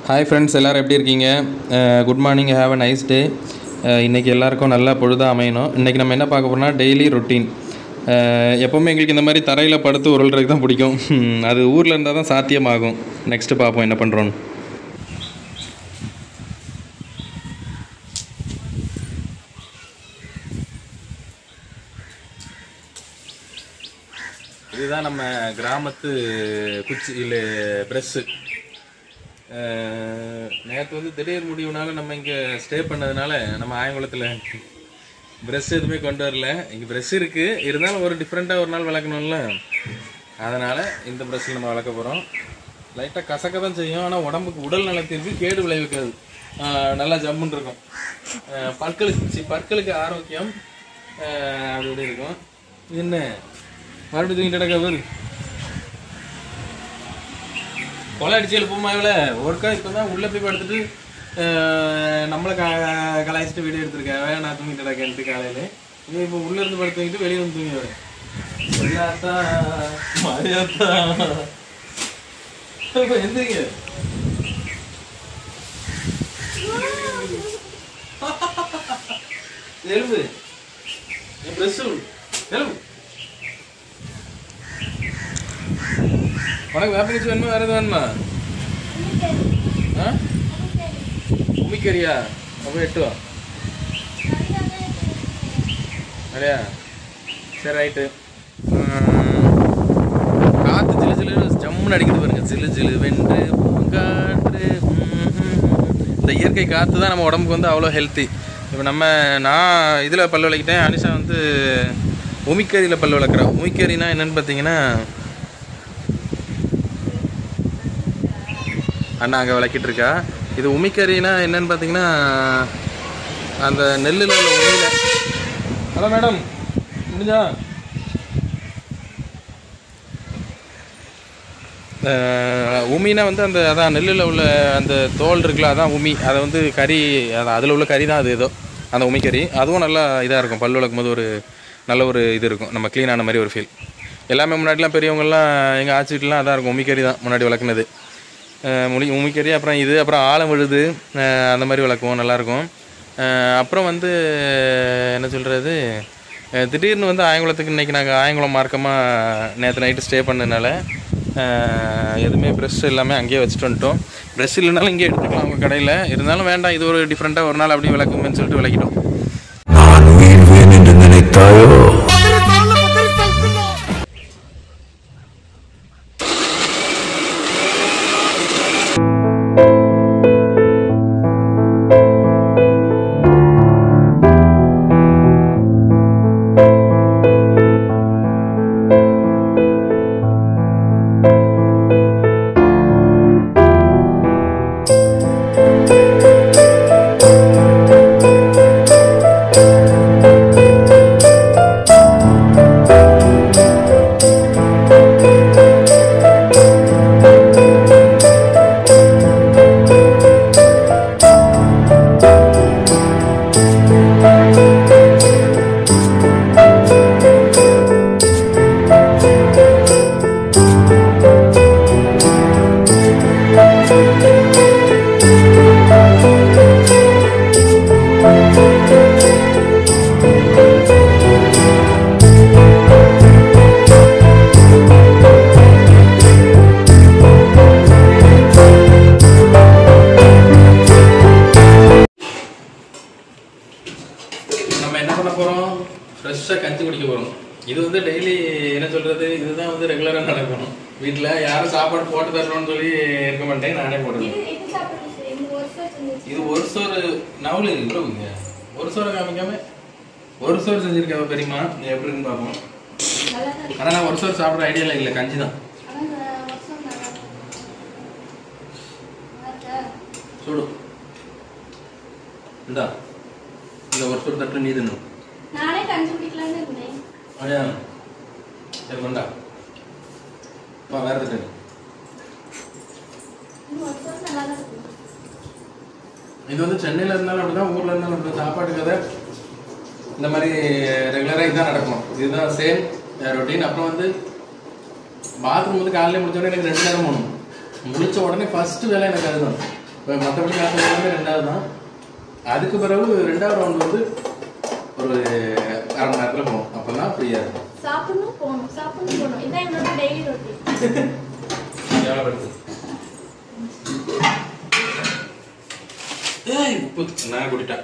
Hi friends எல்லோரும் எப்படி இருக்கீங்க good morning have a nice day இன்றைக்கி எல்லாருக்கும் நல்ல பொழுதாக அமையணும் இன்றைக்கி நம்ம என்ன பார்க்க போகிறோம்னா டெய்லி ரொட்டீன் எப்போவுமே எங்களுக்கு இந்த மாதிரி தரையில் படுத்து உருள்றதுக்கு தான் பிடிக்கும் அது ஊரில் இருந்தால் தான் சாத்தியமாகும் நெக்ஸ்ட்டு பார்ப்போம் என்ன பண்ணுறோன்னு இதுதான் நம்ம கிராமத்து குச்சி இல்லை ப்ரெஸ்ஸு நேற்று வந்து திடீர் முடிவுனால நம்ம இங்கே ஸ்டே பண்ணதுனால நம்ம ஆயங்குளத்தில் ப்ரெஷ் எதுவுமே கொண்டு வரல இங்கே ப்ரெஷ் இருக்குது இருந்தாலும் ஒரு டிஃப்ரெண்ட்டாக ஒரு நாள் விளக்கணும்ல அதனால் இந்த ப்ரெஷ்ஷில் நம்ம வளர்க்க போகிறோம் லைட்டாக கசக்க தான் செய்யும் ஆனால் உடம்புக்கு உடல் நலத்திற்கு கேடு விளைவிக்காது ஆஹ் நல்லா ஜம்முன்னு இருக்கும் ஆஹ் பற்களுக்கு சி, பற்களுக்கு ஆரோக்கியம் ஆஹ் அப்படி இப்படி இருக்கும் என்ன மறுபடியும் தூங்கிட்டு கிடக்க பாரு கொலை அடிச்சு எழுப்புமா இவள ஒருக்கா இப்போ தான் உள்ளே போய் படுத்துட்டு ஆஹ் நம்மளை க கலாய்ச்சிட்டு வீடியோ எடுத்திருக்கேன் நான் தூங்கிட்டு கிடக்கேன்ட்டு காலையில் நீ இப்போ உள்ளே இருந்து படுத்து தூங்கிட்டு வெளியே வந்து தூங்கி வரேன் மரியாத்தா மரியாத்தா இப்போ எந்திரிங்க எலும்பு என் ப்ரெஸ் எலும்பு உனக்கு வேப்பங்கச்சி வேணுமா வேற எதுவும் வேணுமா ஆ உமிக்கறியா அப்போ எட்டு வா அப்படியா சரி ரைட்டு காற்று ஜிலு ஜிலுன்னு ஜம்முன்னு அடிக்குது பாருங்க ஜிலு ஜிலு வென்று பூங்காற்று ம், ம், ம். இந்த இயற்கை காற்று தான் நம்ம உடம்புக்கு வந்து அவ்வளோ ஹெல்த்தி இப்போ நம்ம நான் இதில் பல் விளக்கிட்டேன் அனிஷா வந்து உமிக்கறியில் பல் விளக்குறேன் உமிக்கறினா என்னன்னு பார்த்தீங்கன்னா அண்ணா அங்கே விளக்கிட்டு இருக்கா இது உமிக்கறினா என்னன்னு பார்த்தீங்கன்னா அந்த நெல்லில் உள்ள உமியில ஹலோ மேடம் முடிஞ்சா அஹ், உமினா வந்து அந்த அதான் நெல்லில் உள்ள அந்த தோல் இருக்குல்ல அதான் உமி அதை வந்து கறி அது அதில் உள்ள கறி தான் அது ஏதோ அந்த உமிக்கறி அதுவும் நல்லா இதாக இருக்கும் பல் விளக்கும் போது ஒரு நல்ல ஒரு இது இருக்கும் நம்ம க்ளீன் ஆன மாதிரி ஒரு ஃபீல் எல்லாமே முன்னாடிலாம் பெரியவங்கெல்லாம் எங்கள் ஆச்சி வீட்டிலாம் அதான் இருக்கும் உமிக்கறி தான் முன்னாடி விளக்குனது அஹ் முடி உமிக்கறி அப்புறம் இது அப்புறம் ஆழம் விழுது அஹ் அந்த மாதிரி விளக்குவோம் நல்லாயிருக்கும் அஹ் அப்புறம் வந்து என்ன சொல்கிறது திடீர்னு வந்து ஆயங்குளத்துக்கு இன்றைக்கி நாங்கள் ஆயங்குளம் மார்க்கமாக நேற்று நைட்டு ஸ்டே பண்ணதுனால அஹ் எதுவுமே ப்ரெஷ் எல்லாமே அங்கேயே வச்சுட்டு வந்துட்டோம் ப்ரெஷ் இல்லைனாலும் இங்கே எடுத்துக்கலாம் அவங்க கடையில் இருந்தாலும் வேண்டாம் இது ஒரு டிஃப்ரெண்ட்டாக ஒரு நாள் அப்படியே விளக்குமேன்னு சொல்லிட்டு விளக்கிட்டோம் நான் வீழ்வேன் என்று நினைத்தாயோ நம்ம என்ன பண்ண போகிறோம் ஃப்ரெஷ்ஷாக கஞ்சி குடிக்க போகிறோம் இது வந்து டெய்லி என்ன சொல்கிறது இதுதான் வந்து ரெகுலராக நடக்கணும் வீட்டில் யாரும் சாப்பாடு போட்டு தரணும்னு சொல்லி இருக்க மாட்டேன் நானே போடுறேன் இது இது சாப்பிடுறது சரி. இந்த ஒரு சோறு செஞ்சிருச்சு. இது ஒரு சோறு நவுலு இவ்வளவுங்க ஒரு சோறை காமிக்காம ஒரு சோறு செஞ்சிருக்காவ பெரியமா நீ எப்படி இருக்குன்னு பார்ப்போம் நல்லா தான் இருக்கு. ஆனால் நான் ஒரு சோறு சாப்பிட்ற ஐடியாவில் இல்லை கஞ்சி தான் ஆனா இந்த ஒரு சோறு நல்லா இருக்கு. நல்லா இருக்கா? சுடு இந்தா இந்த ஒரு சோறு தட்டு நீ தின்னு நானே கஞ்சி குடிக்கலாம்னு இருந்தேன் அப்படியா சரி கொண்டா வா வேற தட்டு இந்த ஒரு சோறு நல்லா தான் இருக்கு. இது வந்து சென்னையில் இருந்தாலும் அப்படிதான் ஊரில் இருந்தாலும் அப்படி சாப்பாட்டு கதை இந்த மாதிரி ரெகுலராக இதுதான் நடக்கும் இதுதான் சேம் ரொட்டீன் அப்புறம் வந்து பாத்ரூம் வந்து காலையில முடிச்ச உடனே எனக்கு ரெண்டு நேரம் போகணும் முடிச்ச உடனே ஃபர்ஸ்ட் வேலை எனக்கு அதுதான் இப்போ மற்றபடி நான் சொல்றது ரெண்டாவது தான் அதுக்கு பிறகு ரெண்டாவது ரவுண்ட் வந்து ஒரு அரை மணி நேரத்தில் போகணும் அப்போ தான் ஃப்ரீயாக இருக்கும் சாப்பிடணும் போகணும் சாப்பிடணும் போகணும் இதான் என்னோட டெய்லி ரொட்டீன் எவ்வளோ வருது ஏய் உப்பு நான் கூட்டிட்டேன்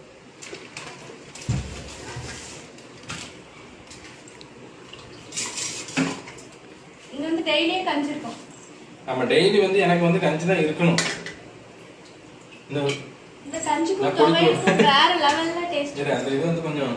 இங்க வந்து டெய்லியே கஞ்சி இருக்கும் நம்ம டெய்லி வந்து எனக்கு வந்து கஞ்சி தான் இருக்கணும் இந்த இந்த கஞ்சி நான் துவையலுக்கும் வேற லெவல்ல டேஸ்ட் சரி அந்த இது வந்து கொஞ்சம்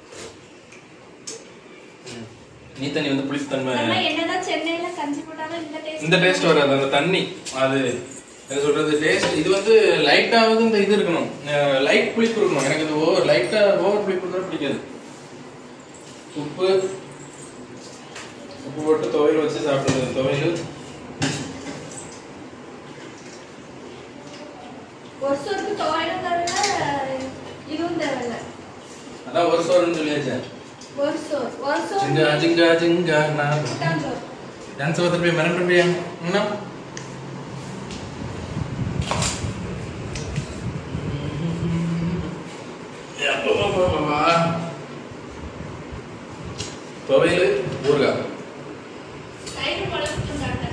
ம். நீ தண்ணி வந்து புளிப்புத்தன்மை நம்ம என்னதான் சென்னையில கஞ்சி போட்டாலும் இந்த டேஸ்ட் இந்த டேஸ்ட் வராது அந்த தண்ணி அது என்ன சொல்றது டேஸ்ட் இது வந்து லைட்டாவது இந்த இது இருக்கணும் லைட் புளிப்பு இருக்கணும் எனக்கு இது ஓவர் லைட்டா ஓவர் புளிப்பு இருந்தா பிடிக்காது உப்பு உப்பு போட்டு துவையல் வச்சு சாப்பிடுறது துவையல் ஒரு சோறுக்கு துவையலும் தேவையில்ல இதுவும் தேவையில்ல அதான் ஒரு சோறுன்னு சொல்லியாச்சு ஒரு சோறு ஒரு சோறு ஜிங்கா ஜிங்கா ஜிங்கா நான் கூட்டாஞ்சோறு டான்ஸ் பார்த்துட்டு மரம் பண்ணுறியா என்ன துவையல் ஊறுகாய் தயிர் குழம்பு சாப்பிட்டேன்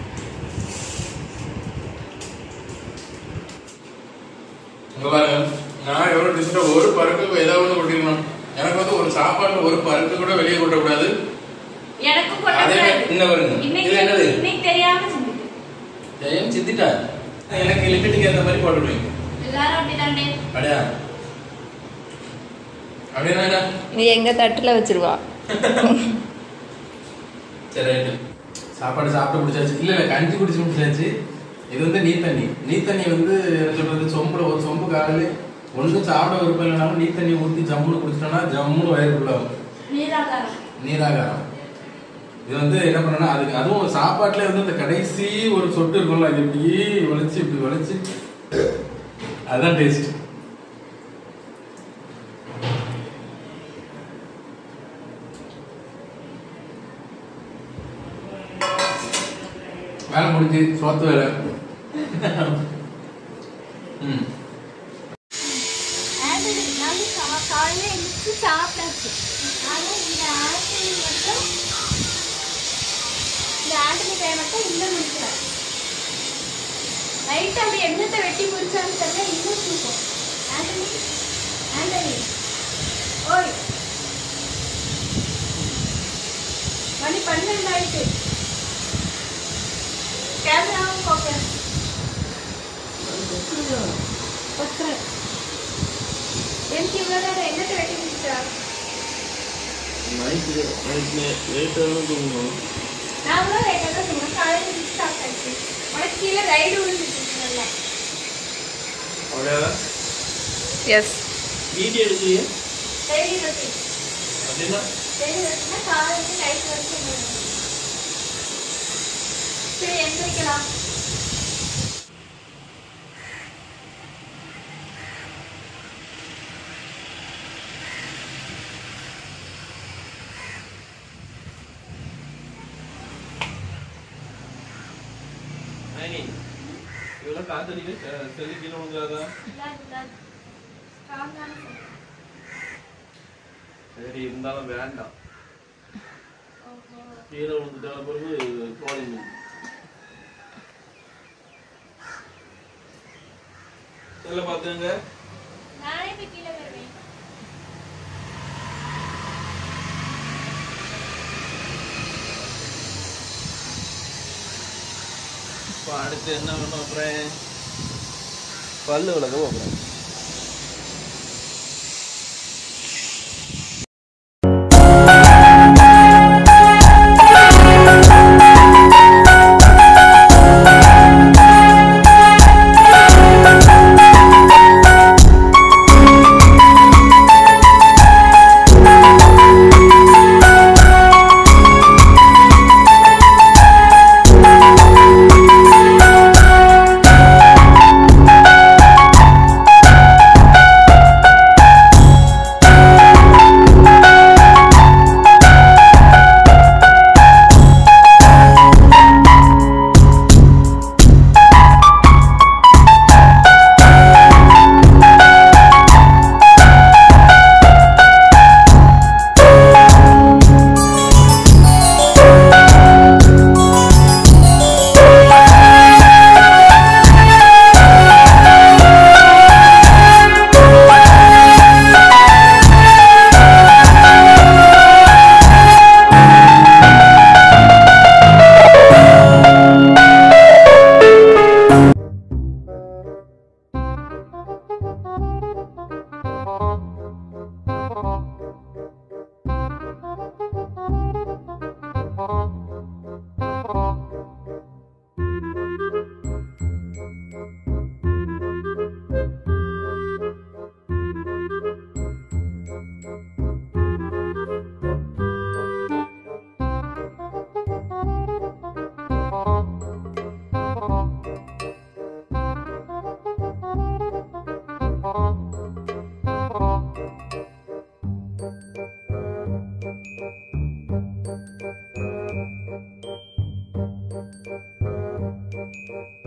இங்க பாருங்க நான் எவ்வளோ டிஸ்டர்ப் ஒரு பருக்கு ஏதாவது ஒன்று கொட்டிடணும் எனக்கு வந்து ஒரு சாப்பாட்டில் ஒரு பருக்கு கூட வெளியே கொட்டக்கூடாது எனக்கும் அதே கொட்டக்கூடாது மாதிரி இன்ன பாருங்க இன்னைக்கு இது என்னது இன்னைக்கு தெரியாம செஞ்சுட்டு ஜெயம் சித்திட்டா எனக்கு லிமிட்டுக்கு ஏற்ற மாதிரி போட்டுடுவீங்க எல்லாரும் அப்படிதாண்டே அப்படியா அப்படியா என்ன நீ எங்க தட்டுல வச்சிருவா சரி ரைட்டு சாப்பாடு சாப்பிட்டு குடிச்சாச்சு இல்ல இல்ல கஞ்சி குடிச்சு குடிச்சாச்சு இது வந்து நீ தண்ணி நீ தண்ணி வந்து என்ன சொல்றது சொம்புல ஒரு சொம்பு காலையில ஒன்றும் சாப்பிட விருப்பம் இல்லைனாலும் நீ தண்ணி ஊற்றி ஜம்முன்னு குடிச்சிட்டோம்னா ஜம்முன்னு வயிறுக்குள்ள நீராகாரம் நீராகாரம் இது வந்து என்ன பண்ணனா அதுக்கு அதுவும் சாப்பாட்டுல இருந்து இந்த கடைசி ஒரு சொட்டு இருக்கும்ல அது இப்படி வளைச்சு இப்படி வளைச்சு அதுதான் டேஸ்ட் வேலை முடிஞ்சு சோத்து வேலை ம் ஆல்ரெடி நான் கா- காலையில எழுந்திரிச்சு சாப்பிட்டாச்சு ஆனா இந்த ஆப்பிள் மட்டும் இந்த ஆப்பிள் பையன் மட்டும் இன்னும் முடிக்கல லைட் அப்படி எண்ணத்தை வெட்டி முடிச்சான்னு தெரியல இன்னும் தூக்கம் ஆண்டனி ஆண்டனி ஓய் மணி பன்னெண்டு ஆயிட்டு கேமராவும் பார்க்குறேன் பத்திரம் எனக்கு இவ்வளோ நேரம் என்னத்தை வெட்டி முடிச்சா நான் கூட லேட்டாக தான் சொன்னேன் காலையில் முடிச்சு சாப்பிட்டாச்சு உனக்கு கீழே ரைடு விழுந்துச்சு நல்லா அவ்வளோதான் எஸ் வீடியோ எடுக்கலையே டெய்லி ரொட்டி அப்படின்னா டெய்லி ரொட்டினா காலையில் நைட் வரைக்கும் இருக்கும். சரி எந்திரிக்கலாம் இவ்வளோ காத்தடிக்க செல்லு கீழே விழுந்தாதா இல்லாது இல்லாது ஸ்ட்ராங்கான சொல்லு சரி இருந்தாலும் வேண்டாம் ஓஹோ கீழே விழுந்துட்டால பிறகு கோலிங் செல்ல பார்த்துங்க நானே போய் கீழே வருவேன் இப்போ அடுத்து என்ன பண்ண அப்புறம் பல்லு விளக்க போகிறேன் ஆ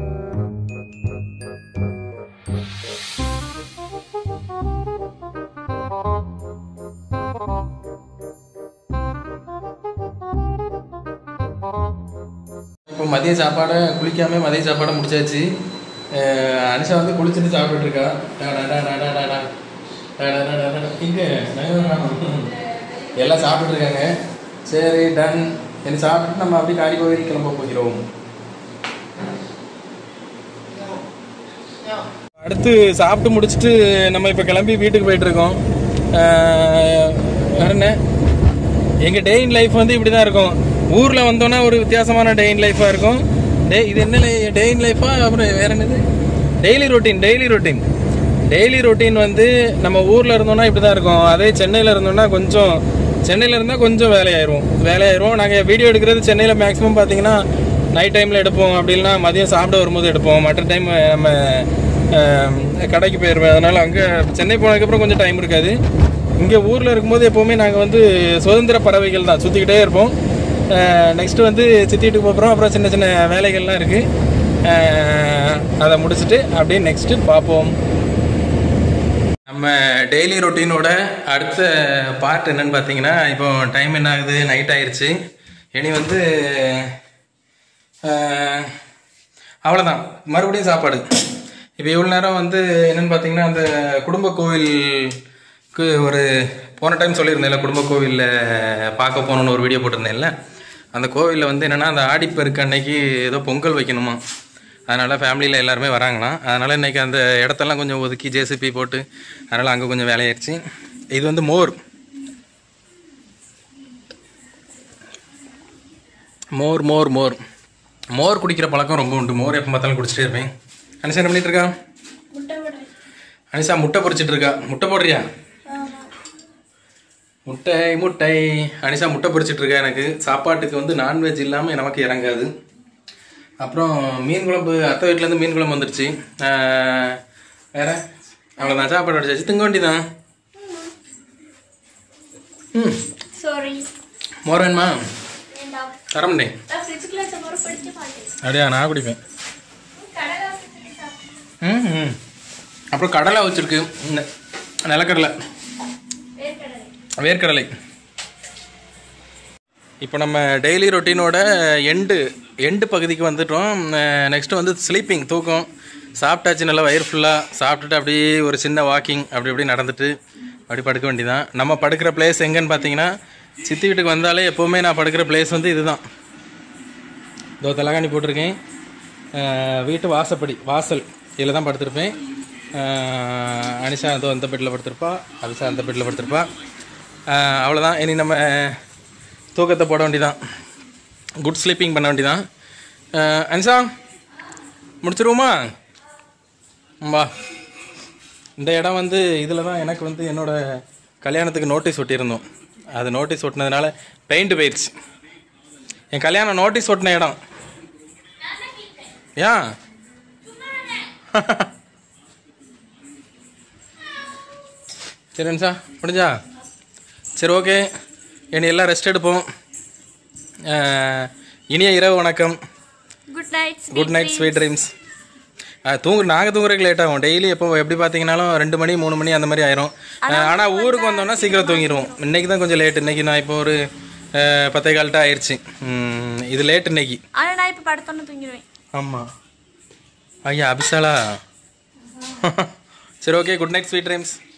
இப்போ மதிய சாப்பாடை குளிக்காம மதிய சாப்பாடை முடிச்சாச்சு அஹ் அனிஷா வந்து குளிச்சுட்டு சாப்பிட்டுட்டு இருக்கா டா, டா, டா, டா, டா, டா, டா. டா, டா, டா, டா, டா, டா. இங்க நகரம் காணோம். எல்லாம் சாப்பிட்டுட்டு இருக்காங்க சரி டன் இனி சாப்பிட்டு நம்ம அப்படியே காடி போய் கிளம்ப போகிறோம் அடுத்து சாப்பிட்டு முடிச்சுட்டு நம்ம இப்போ கிளம்பி வீட்டுக்கு போயிட்டு இருக்கோம் அஹ் வேற என்ன எங்கள் டே இன் லைஃப் வந்து இப்படி தான் இருக்கும் ஊரில் வந்தோன்னா ஒரு வித்தியாசமான டே இன் லைஃபாக இருக்கும் டே இது என்ன டே இன் லைஃபா அப்புறம் வேற என்னது daily routine daily routine daily routine வந்து நம்ம ஊரில் இருந்தோம்னா இப்படி தான் இருக்கும் அதே சென்னையில் இருந்தோம்னா கொஞ்சம் சென்னையில் இருந்தால் கொஞ்சம் வேலையாயிரும் வேலையாயிரும் நாங்கள் வீடியோ எடுக்கிறது சென்னையில் மேக்ஸிமம் பார்த்தீங்கன்னா நைட் டைமில் எடுப்போம் அப்படி இல்லைன்னா மதியம் சாப்பிட வரும்போது எடுப்போம் மற்ற டைம் நம்ம அஹ், கடைக்கு போயிடுவேன் அதனால் அங்கே சென்னை போனதுக்கப்புறம் கொஞ்சம் டைம் இருக்காது இங்கே ஊரில் இருக்கும்போது எப்போவுமே நாங்கள் வந்து சுதந்திர பறவைகள் தான் சுற்றிக்கிட்டே இருப்போம் நெக்ஸ்ட்டு வந்து சித்தி வீட்டுக்கு போகிறோம் அப்புறம் சின்ன சின்ன வேலைகள்லாம் இருக்குது அதை முடிச்சுட்டு அப்படியே நெக்ஸ்ட்டு பார்ப்போம் நம்ம டெய்லி ரொட்டீனோட அடுத்த பார்ட் என்னன்னு பார்த்தீங்கன்னா இப்போ டைம் என்ன ஆகுது நைட் ஆயிருச்சு இனி வந்து அஹ், அவ்வளோதான் மறுபடியும் சாப்பாடு இப்போ இவ்வளோ நேரம் வந்து என்னன்னு பார்த்தீங்கன்னா அந்த குடும்ப கோவிலுக்கு ஒரு போன டைம் சொல்லியிருந்தேன்ல குடும்ப கோவிலில் பார்க்க போகணுன்னு ஒரு வீடியோ போட்டிருந்தேன்ல அந்த கோவிலில் வந்து என்னென்னா அந்த ஆடிப்பெருக்கு அன்னைக்கு ஏதோ பொங்கல் வைக்கணுமா அதனால் ஃபேமிலியில் எல்லாருமே வராங்களாம் அதனால் இன்றைக்கி அந்த இடத்தெல்லாம் கொஞ்சம் ஒதுக்கி ஜேசிபி போட்டு அதனால் அங்கே கொஞ்சம் வேலையாயிருச்சு இது வந்து மோர் மோர் மோர் மோர் மோர் குடிக்கிற பழக்கம் ரொம்ப உண்டு மோர் எப்போ பார்த்தாலும் குடிச்சிட்டே இருப்பேன் அனிஷா என்ன பண்ணிட்டு இருக்கா முட்டை போடுறேன் அனிஷா முட்டை பொரிச்சிட்டு இருக்கா முட்டை போடுறியா முட்டை முட்டை அனிஷா முட்டை பொரிச்சிட்டு இருக்கா எனக்கு சாப்பாட்டுக்கு வந்து நான்வெஜ் இல்லாமல் நமக்கு இறங்காது அப்புறம் மீன் குழம்பு அத்தை வீட்டிலேருந்து மீன் குழம்பு வந்துடுச்சு ஆஹ், வேற அவ்வளோதான் சாப்பாடு அடிச்சாச்சு திங்க வேண்டிதான் ம் சாரி மோர் வேணுமா வேண்டாம் தரமுண்டே நான் ஃப்ரிட்ஜுக்குள்ள வச்ச மோர் படிக்க மாட்டேன் அப்படியா நான் குடிப்பேன் கடலை வச்சு சாப்பிட்டேன் ம் ம் அப்புறம் கடலை வச்சுருக்கு இந்த நிலக்கடலை வேர்க்கடலை வேர்க்கடலை இப்போ நம்ம டெய்லி ரொட்டீனோட எண்டு எண்டு பகுதிக்கு வந்துட்டோம் நெக்ஸ்ட்டு வந்து ஸ்லீப்பிங் தூக்கம் சாப்பிட்டாச்சு நல்லா வயிறு ஃபுல்லாக சாப்பிட்டுட்டு அப்படியே ஒரு சின்ன வாக்கிங் அப்படி இப்படி நடந்துட்டு அப்படி படுக்க வேண்டியதான் நம்ம படுக்கிற பிளேஸ் எங்கன்னு பார்த்தீங்கன்னா சித்தி வீட்டுக்கு வந்தாலே எப்போவுமே நான் படுக்கிற பிளேஸ் வந்து இதுதான் இதோ தலகாணி போட்டிருக்கேன் அஹ் வீட்டு வாசப்படி வாசல் இதில் தான் படுத்திருப்பேன் அஹ் அனிஷா அதோ அந்த பெட்டில் படுத்திருப்பா அபிஷா அந்த பெட்டில் படுத்திருப்பா அஹ் அவ்வளோதான் இனி நம்ம தூக்கத்தை போட வேண்டியதான் குட் ஸ்லீப்பிங் பண்ண வேண்டியதான் அஹ் அனிஷா முடிச்சிருவோமா வா இந்த இடம் வந்து இதில் தான் எனக்கு வந்து என்னோட கல்யாணத்துக்கு நோட்டீஸ் ஒட்டியிருந்தோம் அது நோட்டீஸ் ஒட்டினதுனால பெயிண்ட் போயிடுச்சு என் கல்யாணம் நோட்டீஸ் ஒட்டின இடம் ஏன் சரி அனிஷா முடிஞ்சா சரி ஓகே இனி எல்லாம் ரெஸ்ட் எடுப்போம் அஹ், இனிய இரவு வணக்கம் good night good night sweet dreams தூங்கு நாங்கள் தூங்குறதுக்கு லேட் ஆகும் டெய்லி எப்போ எப்படி பார்த்தீங்கன்னாலும் ரெண்டு மணி மூணு மணி அந்த மாதிரி ஆயிரும் ஆனால் ஊருக்கு வந்தோம்னா சீக்கிரம் தூங்கிடுவோம் இன்னைக்கு தான் கொஞ்சம் லேட் இன்னைக்கு நான் இப்போ ஒரு அஹ், பத்தே கால்ட்ட ஆயிடுச்சு ம், இது லேட் இன்னைக்கு ஆனால் நான் இப்போ படுத்தோன்னு தூங்கிடுவேன் ஆமாம் ஐயா அபிஷாலா சரி okay good night sweet dreams